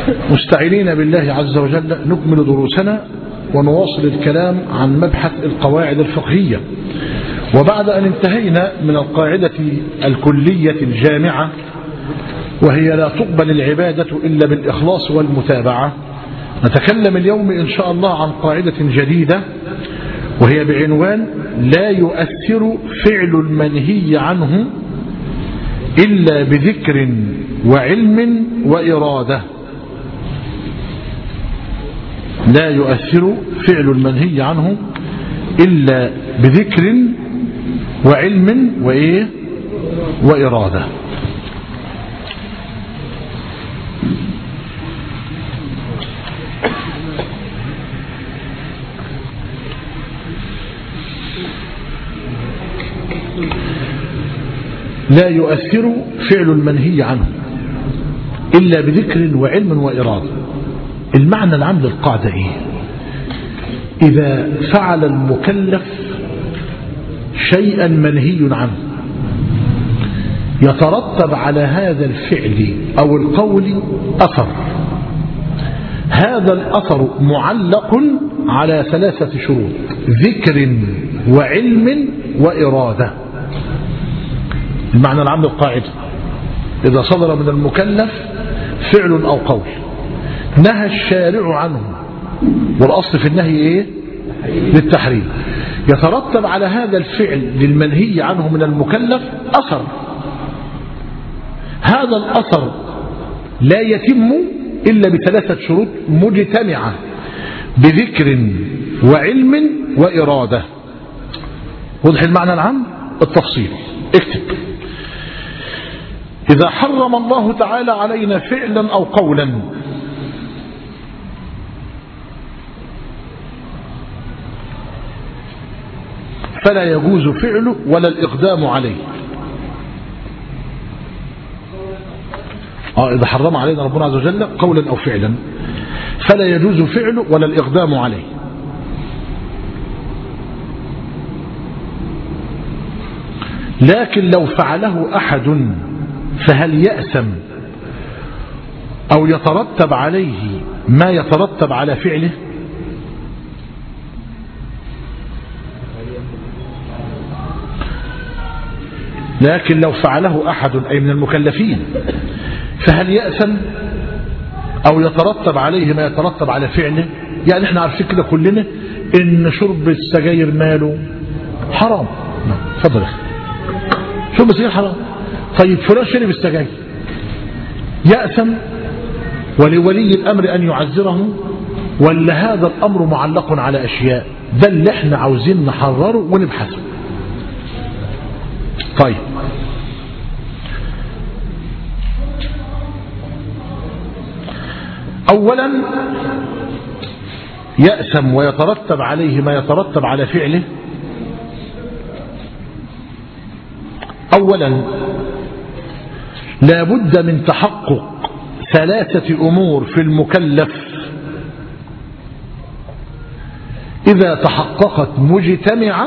مستعينين بالله عز وجل نكمل دروسنا ونواصل الكلام عن مبحث القواعد الفقهية وبعد أن انتهينا من القاعدة الكلية الجامعة وهي لا تقبل العبادة إلا بالإخلاص والمتابعة نتكلم اليوم إن شاء الله عن قاعدة جديدة وهي بعنوان لا يؤثر فعل المنهي عنه إلا بذكر وعلم وإرادة لا يؤثر فعل المنهي عنه إلا بذكر وعلم وإيه وإرادة لا يؤثر فعل المنهي عنه إلا بذكر وعلم وإرادة المعنى العام للقاعدة إيه إذا فعل المكلف شيئا منهي عنه يترتب على هذا الفعل أو القول أثر هذا الأثر معلق على ثلاثة شروط ذكر وعلم وإرادة المعنى العام للقاعدة إذا صدر من المكلف فعل أو قول نهى الشارع عنه والأصل في النهي إيه للتحريم يترتب على هذا الفعل للمنهي عنه من المكلف أثر هذا الأثر لا يتم إلا بثلاثة شروط مجتمعة بذكر وعلم وإرادة وضح المعنى العام التفصيل اكتب إذا حرم الله تعالى علينا فعلا أو قولا فلا يجوز فعله ولا الإقدام عليه آه إذا حرم علينا ربنا عز وجل قولا أو فعلا فلا يجوز فعله ولا الإقدام عليه لكن لو فعله أحد فهل يأسم أو يترتب عليه ما يترتب على فعله لكن لو فعله أحد أي من المكلفين فهل يأسم أو يترتب عليه ما يترتب على فعله يعني احنا عارفين كده كلنا ان شرب السجاير ماله حرام تفضل شرب السجاير حرام طيب فلان شرب السجاير يأسم ولولي الأمر أن يعذره ولا هذا الأمر معلق على أشياء ده اللي احنا عاوزين نحرره ونبحثه طيب أولا يأسم ويترتب عليه ما يترتب على فعله أولا لا بد من تحقق ثلاثة أمور في المكلف إذا تحققت مجتمعة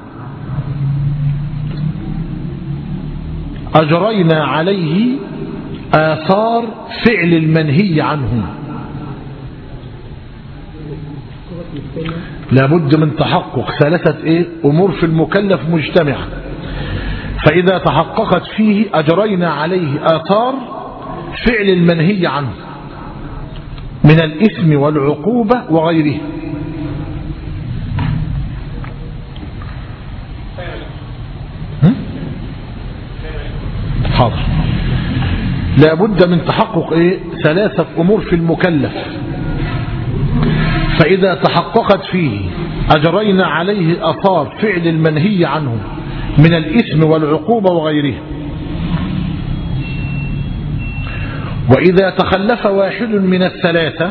أجرينا عليه آثار فعل المنهي عنه لابد من تحقق ثلاثة إيه؟ أمور في المكلف مجتمعة فإذا تحققت فيه أجرينا عليه آثار فعل المنهي عنه من الإثم والعقوبة وغيره حاضر لابد من تحقق إيه؟ ثلاثة أمور في المكلف فإذا تحققت فيه أجرينا عليه أثار فعل المنهي عنه من الإثم والعقوبة وغيره وإذا تخلف واحد من الثلاثة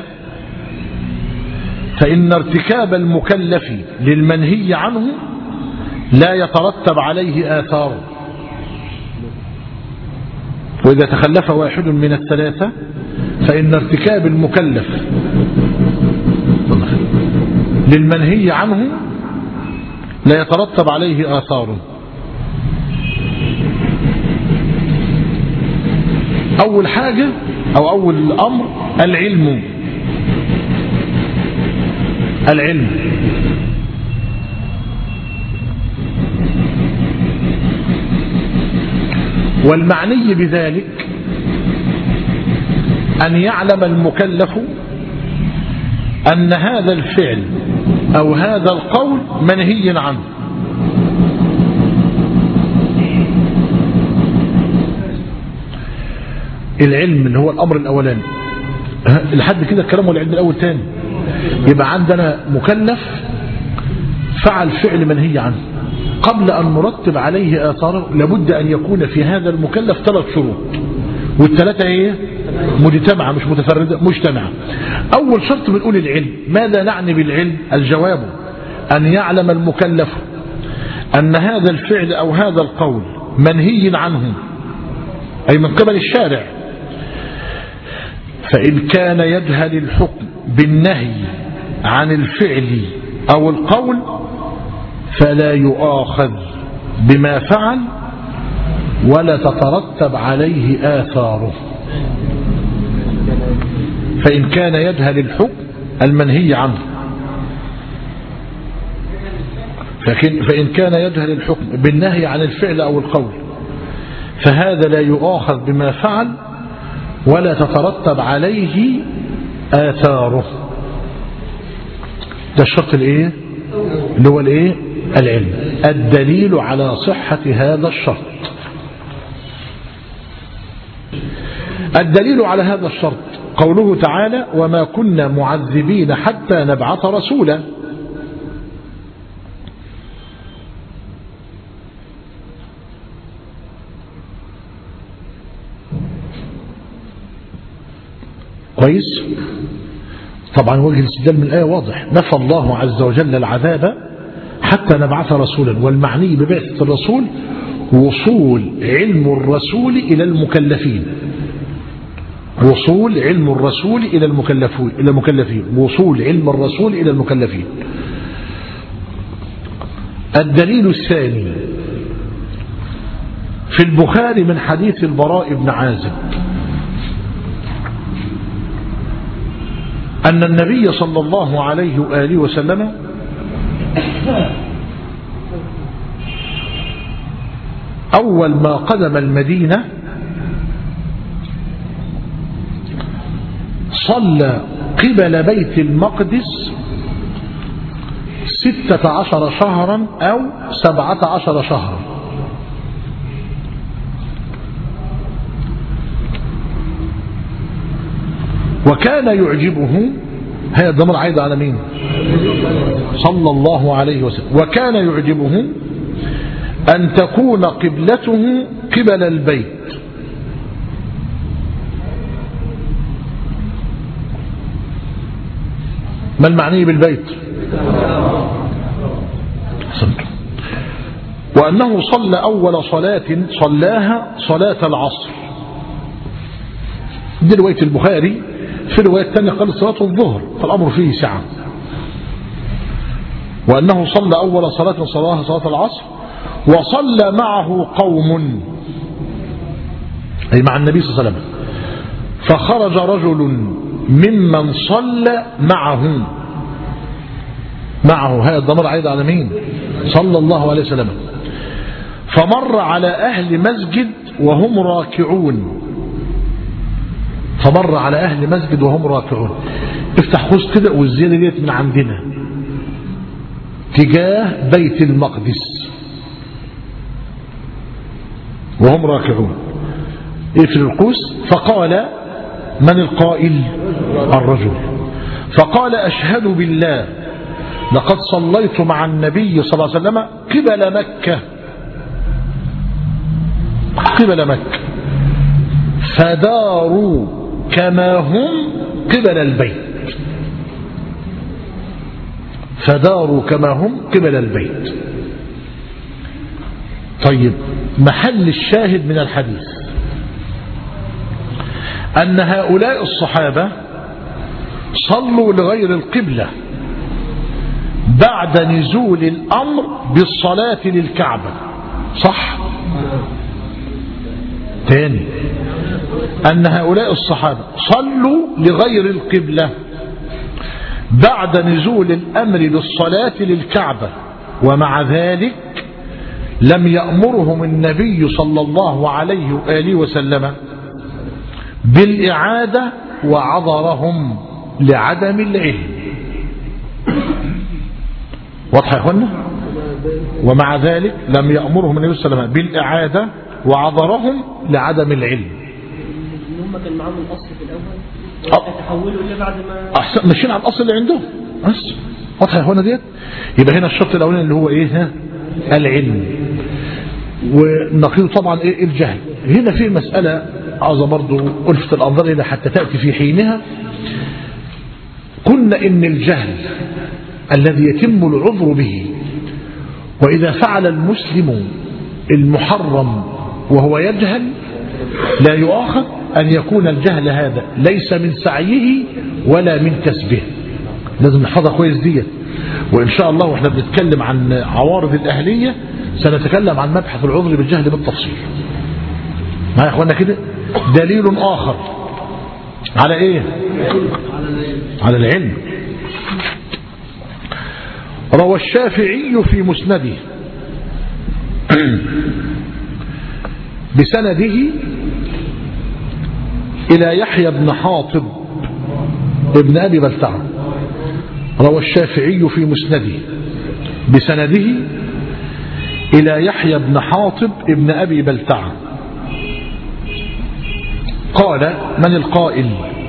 فإن ارتكاب المكلف للمنهي عنه لا يترتب عليه آثار وإذا تخلف واحد من الثلاثة فإن ارتكاب المكلف للمنهي عنه لا يترتب عليه آثار أول حاجة أو أول أمر العلم العلم والمعني بذلك أن يعلم المكلف أن هذا الفعل أو هذا القول منهي عنه العلم اللي هو الأمر الأولاني لحد كده الكلام والعلم الأول تاني يبقى عندنا مكلف فعل فعل منهي عنه قبل أن نرتب عليه آثاره لابد أن يكون في هذا المكلف ثلاث شروط والثلاثة ايه مجتمعة مش متفردة مجتمعة أول شرط بنقول العلم ماذا نعني بالعلم الجواب أن يعلم المكلف أن هذا الفعل أو هذا القول منهي عنه أي من قبل الشارع فإن كان يجهل الحكم بالنهي عن الفعل أو القول فلا يؤاخذ بما فعل ولا تترتب عليه آثاره فإن كان يجهل الحكم المنهي عنه فإن كان يجهل الحكم بالنهي عن الفعل أو القول فهذا لا يؤاخذ بما فعل ولا تترتب عليه آثاره ده الشرط الايه اللي هو الايه العلم الدليل على صحة هذا الشرط الدليل على هذا الشرط قوله تعالى وما كنا معذبين حتى نبعث رسولا كويس طبعا وجه الاستدلال من الآية واضح نفى الله عز وجل العذاب حتى نبعث رسولا والمعني ببعثة الرسول وصول علم الرسول إلى المكلفين وصول علم الرسول إلى المكلفين إلى المكلفين وصول علم الرسول إلى المكلفين الدليل الثاني في البخاري من حديث البراء بن عازب أن النبي صلى الله عليه وآله وسلم أول ما قدم المدينة صلى قبل بيت المقدس ستة عشر شهرا أو سبعة عشر شهرا وكان يعجبه هذا الضمير عايد على مين صلى الله عليه وسلم وكان يعجبه أن تكون قبلته قبل البيت ما المعني بالبيت حسنت وأنه صلى أول صلاة صلاها صلاة العصر دي رواية البخاري في رواية تانية قال صلاة الظهر فالأمر فيه سعة وأنه صلى أول صلاة صلاها صلاة العصر وصلى معه قوم أي مع النبي صلى الله عليه وسلم فخرج رجل ممن صلى معه معه هذا الضمير عيد على مين صلى الله عليه وسلم فمر على أهل مسجد وهم راكعون فمر على أهل مسجد وهم راكعون افتح خوص كده والزيادة ديت من عندنا تجاه بيت المقدس وهم راكعون اقفل القوس فقال من القائل الرجل فقال أشهد بالله لقد صليت مع النبي صلى الله عليه وسلم قبل مكة قبل مكة فداروا كما هم قبل البيت فداروا كما هم قبل البيت طيب محل الشاهد من الحديث أن هؤلاء الصحابة صلوا لغير القبلة بعد نزول الأمر بالصلاة للكعبة صح تاني أن هؤلاء الصحابة صلوا لغير القبلة بعد نزول الأمر بالصلاة للكعبة ومع ذلك لم يأمرهم النبي صلى الله عليه وآله وسلم بالإعادة وعذرهم لعدم العلم واضح يا اخوانا ومع ذلك لم يأمرهم النبي صلى الله عليه وسلم بالإعادة وعذرهم لعدم العلم ان هم كان معاهم الاصل في أه. الاول تحولوا الا بعد ما أحسن ماشيين على الأصل اللي عندهم بس واضح يا اخوانا ديت يبقى هنا الشرط الأولاني اللي هو إيه ها العلم ونقيض طبعا إيه الجهل هنا في مسألة عاوز برضو ألفت الأنظار إلى حتى تأتي في حينها قلنا إن الجهل الذي يتم العذر به وإذا فعل المسلم المحرم وهو يجهل لا يؤاخذ أن يكون الجهل هذا ليس من سعيه ولا من كسبه لازم نحفظها كويس ديت وإن شاء الله وإحنا بنتكلم عن عوارض الأهلية سنتكلم عن مبحث العذر بالجهل بالتفصيل معايا يا اخوانا كده دليل آخر على إيه على العلم روى الشافعي في مسنده بسنده إلى يحيى بن حاطب ابن أبي بلتعة روى الشافعي في مسنده بسنده إلى يحيى بن حاطب ابن أبي بلتعة قال من القائل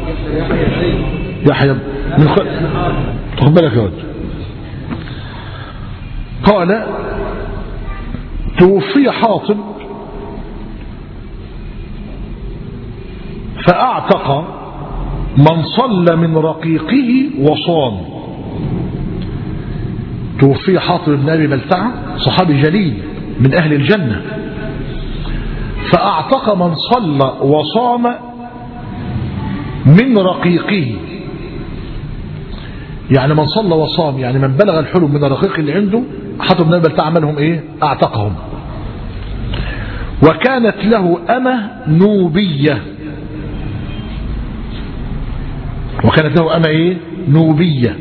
يحيى من خ... خد بالك يا ولد قال توفي حاطب فأعتق من صلى من رقيقه وصام توفي حاطب بن أبي بلتعة صحابي جليل من أهل الجنة فأعتق من صلى وصام من رقيقه يعني من صلى وصام يعني من بلغ الحلم من الرقيق اللي عنده حاطب بن أبي بلتعة عملهم إيه أعتقهم وكانت له أمة نوبية وكانت له أمة إيه نوبية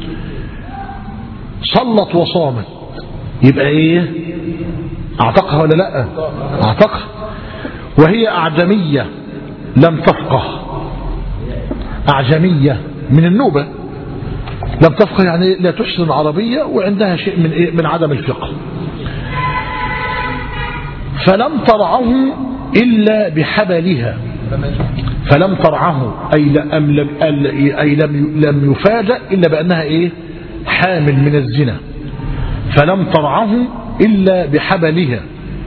صلت وصامت يبقى إيه أعتقها ولا لا أعتقها وهي أعجمية لم تفقه أعجمية من النوبة لم تفقه يعني لا تحسن العربية وعندها شيء من إيه من عدم الفقه فلم ترعه إلا بحبلها فلم ترعه أي لم, لم, أي لم, لم يفاجأ إلا بأنها إيه حامل من الزنا فلم ترعه إلا بحبلها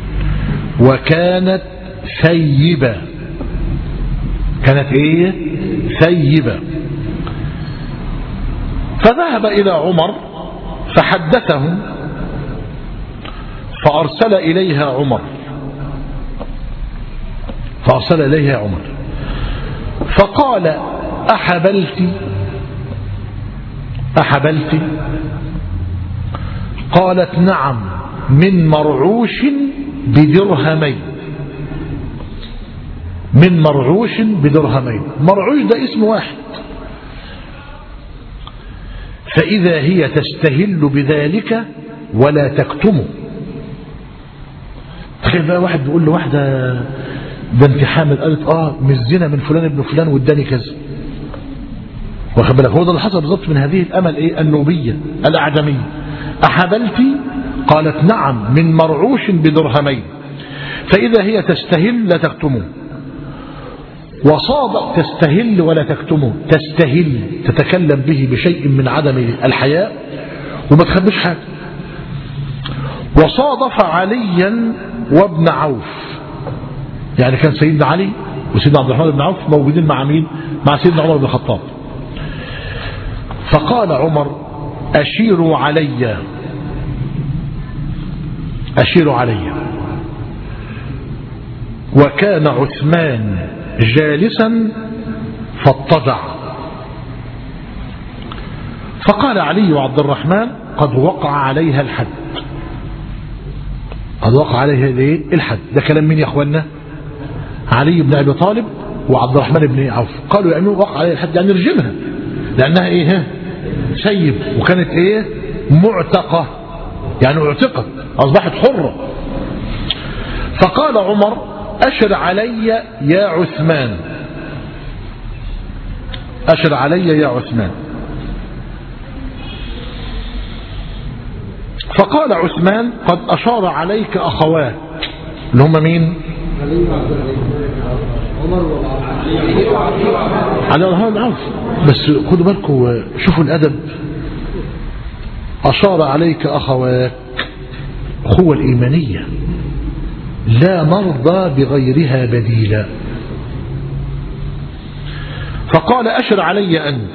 وكانت ثيبة كانت إيه ثيبة فذهب إلى عمر فحدثه فأرسل إليها عمر فأرسل إليها عمر فقال أحبلت أحبلت قالت نعم من مرعوش بدرهمين من مرعوش بدرهمين مرعوش ده اسم واحد فإذا هي تستهل بذلك ولا تكتمه تخيل بقى واحد بيقول لواحدة ده انت حامل قالت اه مش زنا من فلان ابن فلان واداني كذا واخد بالك هو ده اللي حصل بالظبط من هذه الامل ايه النوبيه الاعجميه احبلت قالت نعم من مرعوش بدرهمين فاذا هي تستهل لا تكتمه وصاد تستهل ولا تكتمه تستهل تتكلم به بشيء من عدم الحياء وما تخبيش حاجه وصادف عليا وابن عوف يعني كان سيدنا علي وسيدنا عبد الرحمن بن عوف موجودين مع مين مع سيدنا عمر بن الخطاب فقال عمر أشيروا علي أشيروا علي وكان عثمان جالسا فاضطجع فقال علي وعبد الرحمن قد وقع عليها الحد قد وقع عليها الايه الحد ده كلام مين يا اخوانا علي بن ابي طالب وعبد الرحمن بن عوف قالوا يا امير وقع عليها الحد يعني رجمها لانها ايه ها سيب وكانت ايه معتقه يعني اعتقت اصبحت حره فقال عمر اشر علي يا عثمان اشر علي يا عثمان فقال عثمان قد اشار عليك اخوات اللي هم مين على هذا العرض بس خدوا بالكم شوفوا الأدب أشار عليك أخواك أخوة الإيمانية لا نرضى بغيرها بديلا فقال أشر علي أنت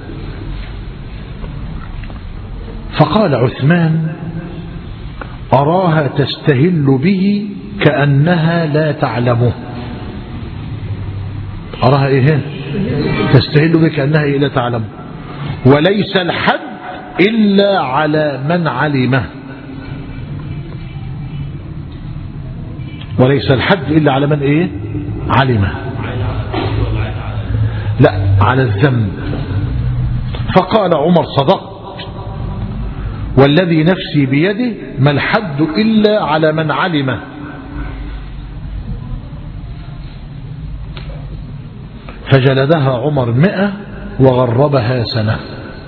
فقال عثمان أراها تستهل به كأنها لا تعلمه أراها إيه تستهل به كأنها إيه لا تعلمه وليس الحد إلا على من علمه وليس الحد إلا على من إيه علمه لا على الذنب فقال عمر صدقت والذي نفسي بيده ما الحد إلا على من علمه فجلدها عمر مئة وغربها سنة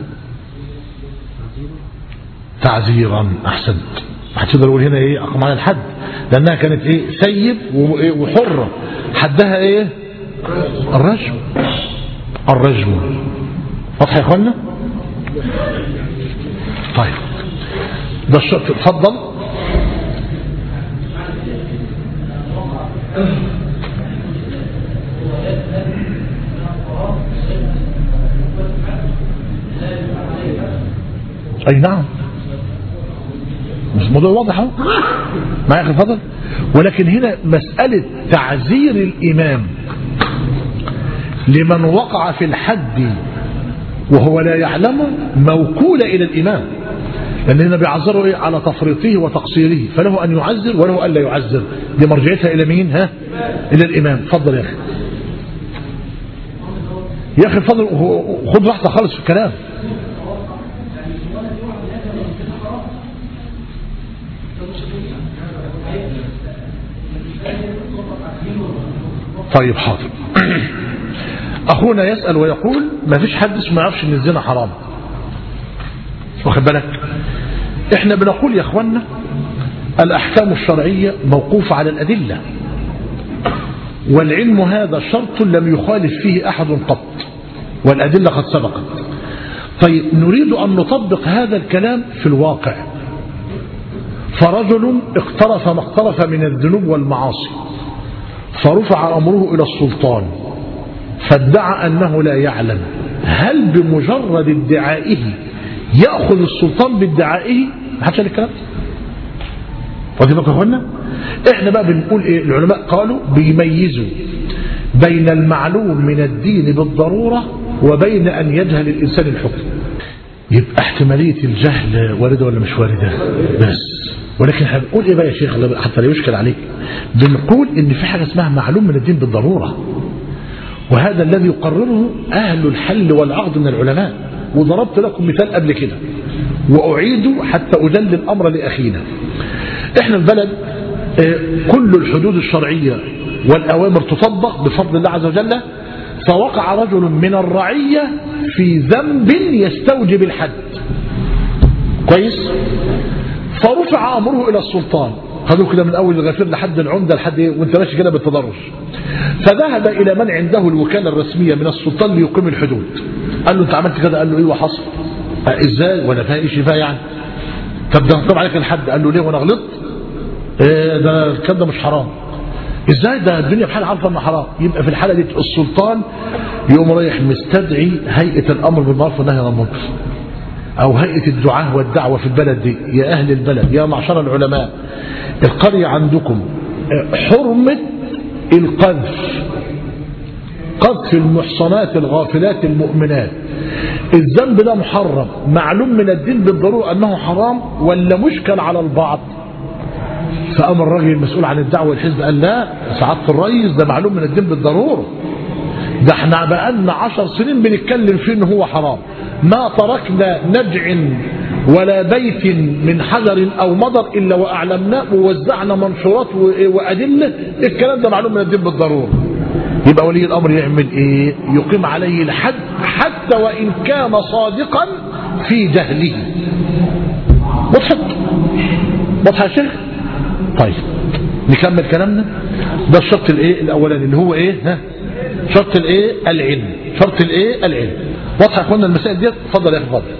تعزيرا أحسنت هتقدر نقول هنا ايه اقام على الحد لانها كانت ايه سيب وحرة حدها ايه الرجم الرجم واضح يا اخوانا طيب ده الشرط اتفضل اي نعم مش الموضوع واضح اهو معايا يا فضل ولكن هنا مسألة تعزير الإمام لمن وقع في الحد وهو لا يعلمه موكولة إلى الإمام لأن هنا بيعذره إيه على تفريطه وتقصيره فله أن يعزر وله أن لا يعزر دي مرجعتها إلى مين ها إلى الإمام فضل يا أخي يا أخي فضل خد راحتك خالص في الكلام طيب حاضر أخونا يسأل ويقول ما فيش حد اسمه يعرفش ان الزنا حرام واخد بالك احنا بنقول يا اخوانا الأحكام الشرعية موقوفة على الأدلة والعلم هذا شرط لم يخالف فيه أحد قط والأدلة قد سبقت طيب نريد أن نطبق هذا الكلام في الواقع فرجل اقترف ما اقترف من الذنوب والمعاصي فرفع أمره إلى السلطان فادعى أنه لا يعلم هل بمجرد ادعائه يأخذ السلطان بادعائه ما حدش الكلام واخدين بالكم يا اخوانا احنا بقى بنقول ايه العلماء قالوا بيميزوا بين المعلوم من الدين بالضرورة وبين أن يجهل الإنسان الحكم يبقى احتمالية الجهل واردة ولا مش واردة بس ولكن هنقول ايه بقى يا شيخ حتى لا يشكل عليك بنقول ان في حاجة اسمها معلوم من الدين بالضرورة وهذا الذي يقرره أهل الحل والعقد من العلماء وضربت لكم مثال قبل كده وأعيد حتى أجل الأمر لأخينا احنا البلد كل الحدود الشرعية والأوامر تطبق بفضل الله عز وجل فوقع رجل من الرعية في ذنب يستوجب الحد كويس فرفع أمره إلى السلطان خدوه كده من أول الغفير لحد العمدة لحد إيه وانت ماشي كده بالتدرج فذهب إلى من عنده الوكالة الرسمية من السلطان ليقيم الحدود قال له انت عملت كده قال له ايه وحصل ازاي وانا فيها ايش فيها يعني طب ده طبعا عليك الحد قال له ليه وانا غلطت إيه ده الكلام ده مش حرام ازاي ده الدنيا بحال عارفه انه حرام يبقى في الحاله دي السلطان يقوم رايح مستدعي هيئه الامر بالمعروف والنهي عن المنكر او هيئه الدعاه والدعوه في البلد دي يا اهل البلد يا معشر العلماء القريه عندكم حرمه القذف قذف المحصنات الغافلات المؤمنات الذنب ده محرم معلوم من الدين بالضرورة أنه حرام ولا مشكل على البعض فأمر الراجل المسؤول عن الدعوة والحزب قال لا سعادة الرئيس ده معلوم من الدين بالضرورة ده احنا بقالنا عشر سنين بنتكلم فيه ان هو حرام ما تركنا نجع ولا بيت من حجر او مضر الا واعلمناه ووزعنا منشورات و- وادله الكلام ده معلوم من الدين بالضروره يبقى ولي الامر يعمل ايه يقيم عليه الحد حتى وان كان صادقا في جهله مضحك واضح يا شيخ طيب نكمل كلامنا ده الشرط الايه الاولاني اللي هو ايه ها شرط الايه العلم شرط الايه العلم واضحه يا اخوانا المسائل ديت اتفضل يا اخي اتفضل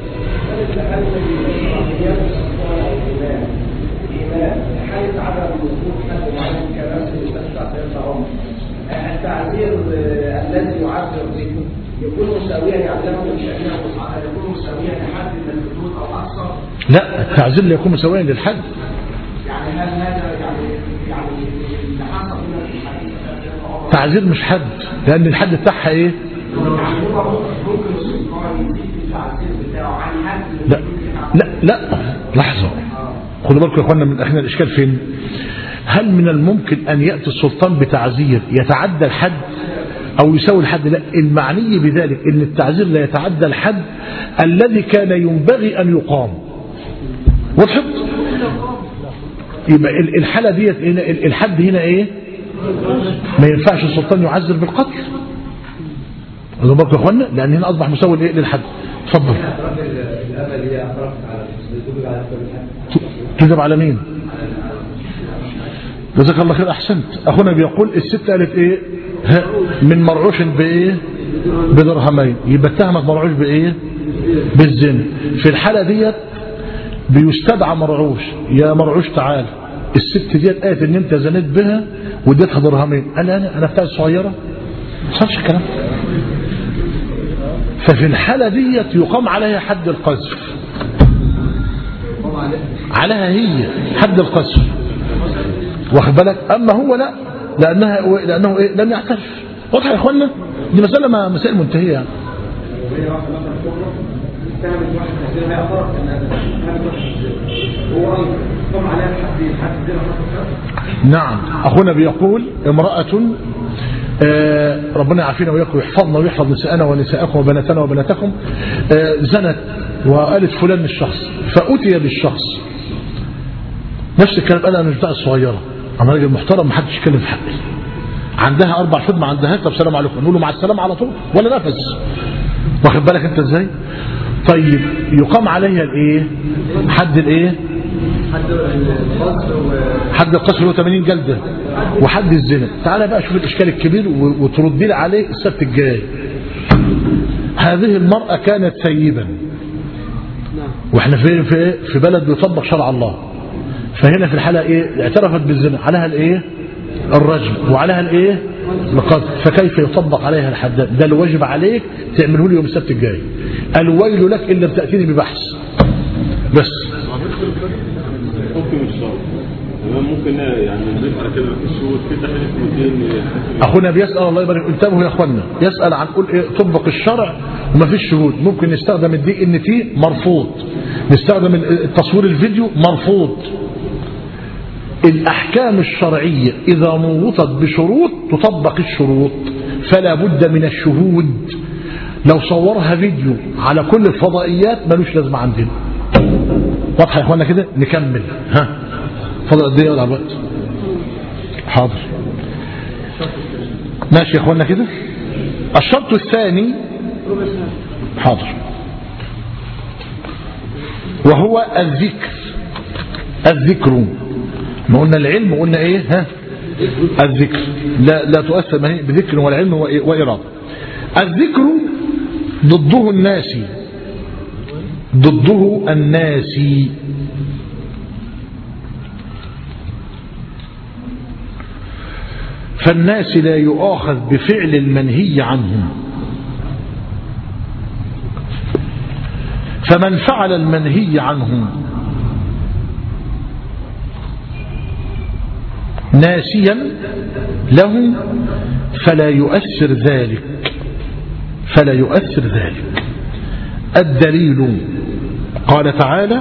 حالة عدم وجود حد معين كنفس المستشفى سيدنا عمر التعذير آه، الذي يعذر به يكون مساويا يعلمه من شأنه يكون مساويا لحد من الحدود أو أكثر لا التعزير لا يكون مساويا للحد يعني هل هذا يعني يعني اللي حصل هنا في الحديث بتاع سيدنا عمر تعزير مش حد لان الحد بتاعها ايه يعني هو ممكن السلطان يزيد التعذير بتاعه عن حد من لا الحدود لا لا لحظه خدوا بالكم يا اخوانا من اخينا الاشكال فين هل من الممكن ان ياتي السلطان بتعزير يتعدى الحد او يساوي الحد لا المعني بذلك ان التعزير لا يتعدى الحد الذي كان ينبغي ان يقام وضحت يبقى ال- الحاله ديت هنا ال- الحد هنا ايه ما ينفعش السلطان يعذر بالقتل خدوا بالكم يا اخوانا لان هنا اصبح مساوي لإيه؟ للحد اتفضل كذب على مين جزاك الله خير احسنت اخونا بيقول الست قالت ايه ها من مرعوش بايه بدرهمين يبقى اتهمت مرعوش بايه بالزنا في الحاله ديت بيستدعى مرعوش يا مرعوش تعال الست ديت قالت ان انت زنيت بها واديتها درهمين قال انا انا بتاعت صغيره ما صارش الكلام ففي الحاله ديت يقام عليها حد القذف عليها هي حد القذف واخد بالك اما هو لا لانها لانه إيه؟ لم يعترف واضح يا اخوانا دي مساله ما مسائل منتهيه يعني. نعم اخونا بيقول امراه آه، ربنا يعافينا وياكم ويحفظنا ويحفظ نساءنا ونساءكم وبناتنا وبناتكم آه، زنت وقالت فلان الشخص فأتي بالشخص نفس الكلام قال انا مش بتاع الصغيره انا راجل محترم ما حدش يتكلم في حقي عندها اربع شهور ما عندهاش طب سلام عليكم نقول له مع السلامه على طول ولا نفس واخد بالك انت ازاي طيب يقام عليها الايه حد الايه حد القصر اللي هو 80 جلده وحد الزنا تعالى بقى شوف الاشكال الكبير و- وتردي لي عليه السبت الجاي هذه المراه كانت ثيبا واحنا في في في بلد بيطبق شرع الله فهنا في الحاله ايه اعترفت بالزنا عليها الايه الرجم وعليها الايه القتل فكيف يطبق عليها الحداد ده الواجب عليك تعمله لي يوم السبت الجاي الويل لك ان لم تاتيني ببحث بس حكم الشرع تمام ممكن يعني نقرا كده في الشهود في تحليل كلمتين اخونا بيسال الله يبارك انتبهوا يا اخوانا يسال عن قول ايه طبق الشرع وما فيش شهود ممكن نستخدم الدي ان تي مرفوض نستخدم التصوير الفيديو مرفوض الاحكام الشرعيه اذا نوطت بشروط تطبق الشروط فلا بد من الشهود لو صورها فيديو على كل الفضائيات ملوش لازمه عندنا واضحه يا اخوانا كده نكمل ها فضل قد ايه ولا على الوقت حاضر ماشي يا اخوانا كده الشرط الثاني حاضر وهو الذكر الذكر ما قلنا العلم وقلنا ايه ها الذكر لا لا تؤثر ما هي بذكر والعلم وإيه؟ وإرادة الذكر ضده الناسي ضده الناسي فالناس لا يؤاخذ بفعل المنهي عنه فمن فعل المنهي عنه ناسيا له فلا يؤثر ذلك فلا يؤثر ذلك الدليل قال تعالى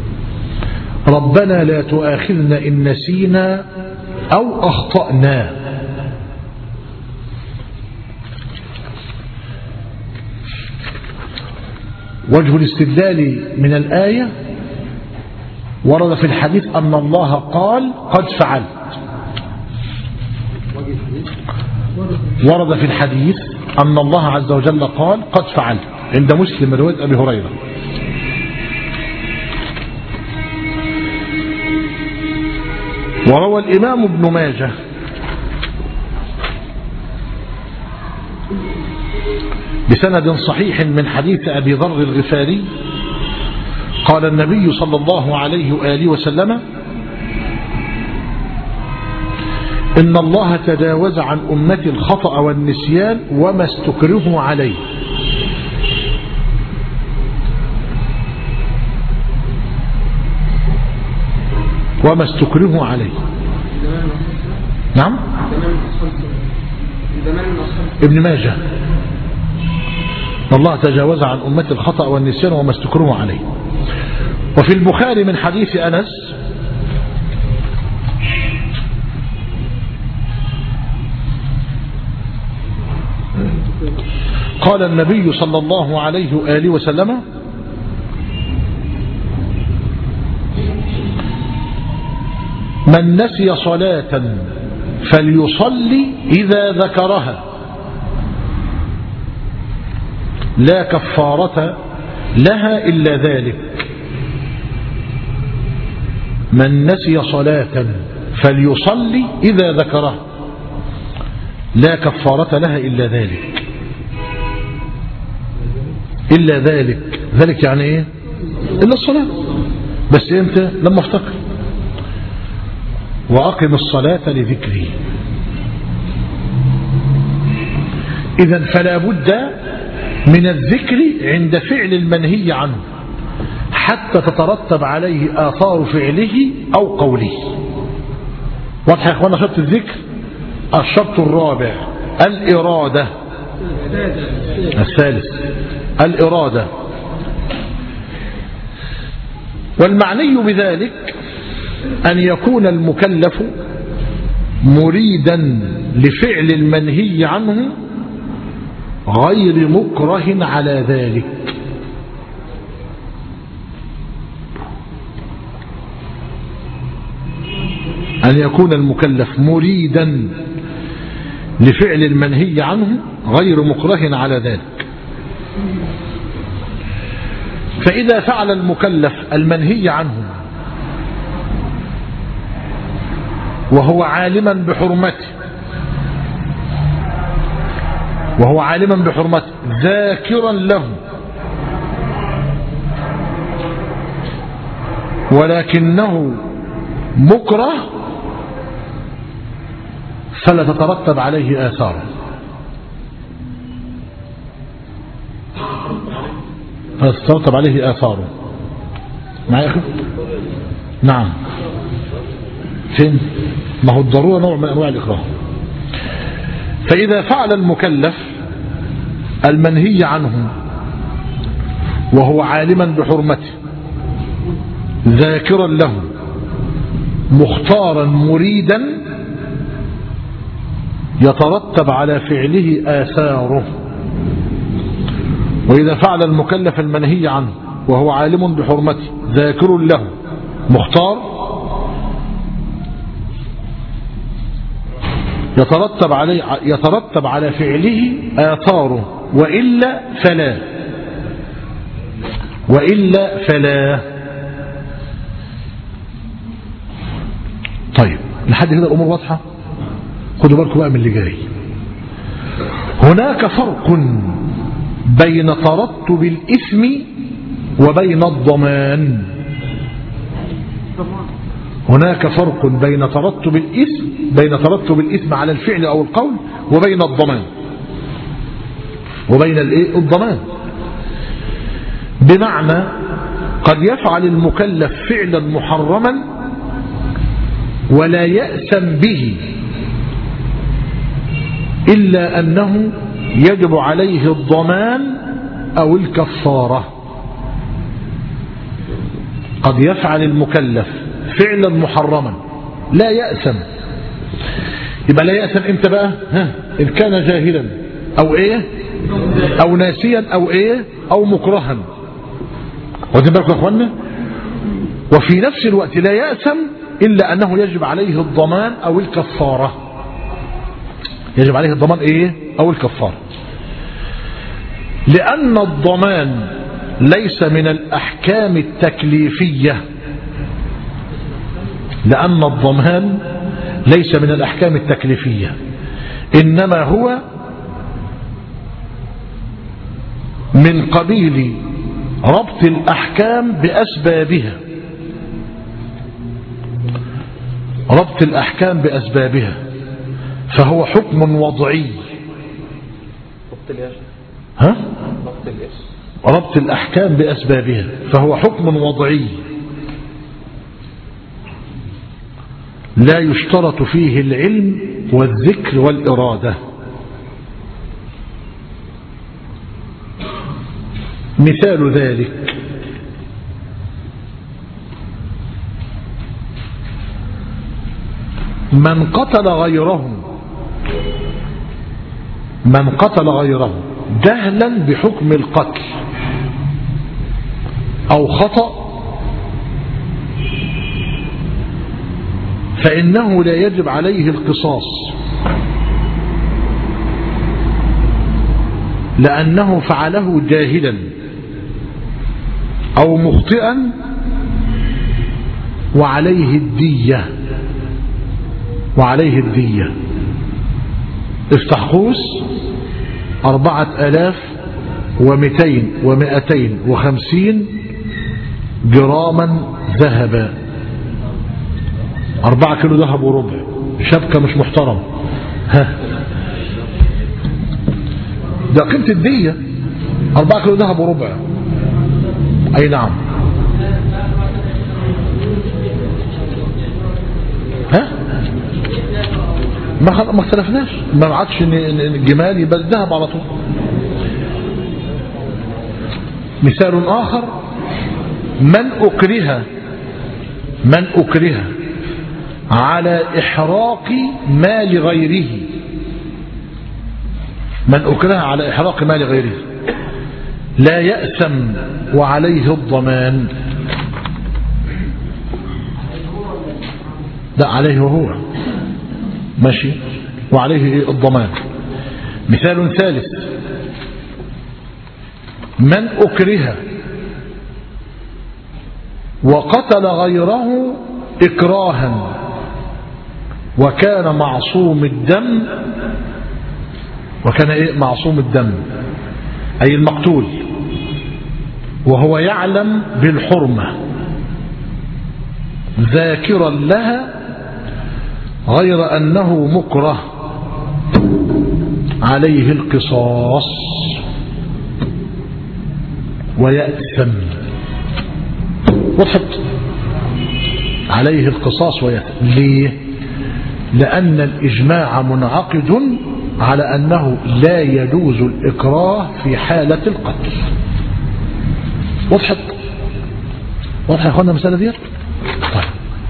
ربنا لا تؤاخذنا إن نسينا أو أخطأنا وجه الاستدلال من الآية ورد في الحديث أن الله قال قد فعلت ورد في الحديث أن الله عز وجل قال قد فعلت عند مسلم رواية أبي هريرة وروى الإمام ابن ماجه بسند صحيح من حديث أبي ذر الغفاري قال النبي صلى الله عليه وآله وسلم إن الله تجاوز عن أمتي الخطأ والنسيان وما استكرهوا عليه وما استكرهوا عليه نعم ابن ماجه الله تجاوز عن أمتي الخطأ والنسيان وما استكرهوا عليه وفي البخاري من حديث أنس قال النبي صلى الله عليه وآله وسلم من نسي صلاة فليصلي إذا ذكرها لا كفارة لها إلا ذلك من نسي صلاة فليصلي إذا ذكرها لا كفارة لها إلا ذلك إلا ذلك ذلك يعني إيه إلا الصلاة بس إمتى لما افتكر وأقم الصلاة لذكري إذا فلا بد من الذكر عند فعل المنهي عنه حتى تترتب عليه آثار فعله أو قوله واضح يا إخوانا شرط الذكر الشرط الرابع الإرادة الثالث الإرادة والمعني بذلك أن يكون المكلف مريدا لفعل المنهي عنه غير مكره على ذلك أن يكون المكلف مريدا لفعل المنهي عنه غير مكره على ذلك فإذا فعل المكلف المنهي عنه وهو عالما بحرمته وهو عالما بحرمته ذاكرا له ولكنه مكره فلا تترتب عليه آثاره فلا تترتب عليه آثاره معي أخي نعم فين ما هو الضرورة نوع من أنواع الإكراه فإذا فعل المكلف المنهي عنه وهو عالما بحرمته ذاكرا له مختارا مريدا يترتب على فعله آثاره وإذا فعل المكلف المنهي عنه وهو عالم بحرمته ذاكر له مختار يترتب عليه يترتب على فعله آثاره وإلا فلا وإلا فلا طيب لحد كده الأمور واضحة خدوا بالكم بقى من اللي جاي هناك فرق بين ترتب الإثم وبين الضمان هناك فرق بين ترتب الإثم بين ترتب الإثم على الفعل أو القول وبين الضمان وبين الايه الضمان بمعنى قد يفعل المكلف فعلا محرما ولا يأسم به إلا أنه يجب عليه الضمان أو الكفارة قد يفعل المكلف فعلا محرما لا يأسم يبقى لا يأسم امتى بقى ها إن كان جاهلا أو إيه أو ناسيا أو إيه أو مكرها واخدين بالكم يا اخوانا وفي نفس الوقت لا يأثم إلا أنه يجب عليه الضمان أو الكفارة يجب عليه الضمان إيه أو الكفارة لأن الضمان ليس من الأحكام التكليفية لأن الضمان ليس من الأحكام التكليفية إنما هو من قبيل ربط الأحكام بأسبابها ربط الأحكام بأسبابها فهو حكم وضعي ها؟ ربط الأحكام بأسبابها فهو حكم وضعي لا يشترط فيه العلم والذكر والإرادة مثال ذلك من قتل غيره من قتل غيره جهلا بحكم القتل أو خطأ فإنه لا يجب عليه القصاص لأنه فعله جاهلا أو مخطئا وعليه الدية وعليه الدية افتح قوس أربعة ألاف ومئتين ومئتين وخمسين جراما ذهبا أربعة كيلو ذهب وربع شبكة مش محترم ها ده قيمة الدية أربعة كيلو ذهب وربع أي نعم ها ما ما اختلفناش ما عادش ان الجمال يبقى الذهب على طول مثال آخر من أكره من أكره على إحراق مال غيره من أكره على إحراق مال غيره لا يأثم وعليه الضمان لا عليه هو ماشي وعليه الضمان مثال ثالث من أكره وقتل غيره إكراها وكان معصوم الدم وكان إيه معصوم الدم أي المقتول وهو يعلم بالحرمة ذاكرا لها غير أنه مكره عليه القصاص ويأثم وضحت عليه القصاص ويأثم ليه لأن الإجماع منعقد على أنه لا يجوز الإكراه في حالة القتل وضحت واضح يا أخوانا المسألة دي طيب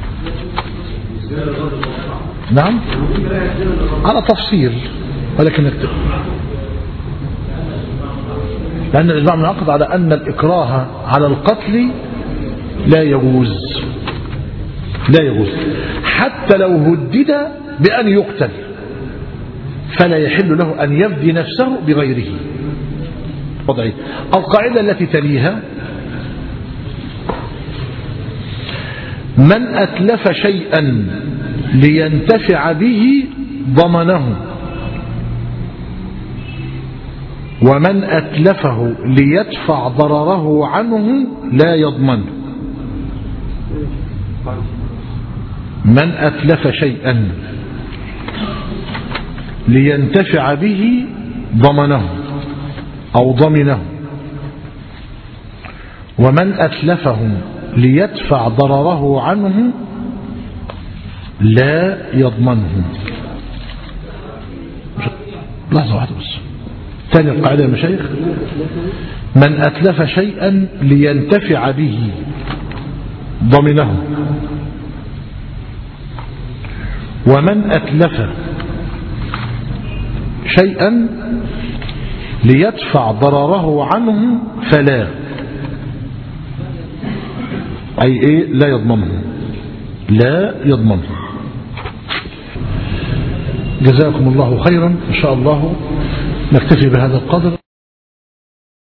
نعم على تفصيل ولكن نكتب لأن الإجماع منعقد على أن الإكراه على القتل لا يجوز لا يجوز حتى لو هدد بأن يقتل فلا يحل له أن يفدي نفسه بغيره وضعي القاعدة التي تليها من أتلف شيئا لينتفع به ضمنه ومن أتلفه ليدفع ضرره عنه لا يضمنه من أتلف شيئا لينتفع به ضمنه أو ضمنه ومن أتلفه ليدفع ضرره عنه لا يضمنه لحظة واحدة بس ثاني القاعدة يا مشايخ من أتلف شيئا لينتفع به ضمنه ومن أتلف شيئا ليدفع ضرره عنه فلا أي إيه لا يضمنه لا يضمنه جزاكم الله خيرا إن شاء الله نكتفي بهذا القدر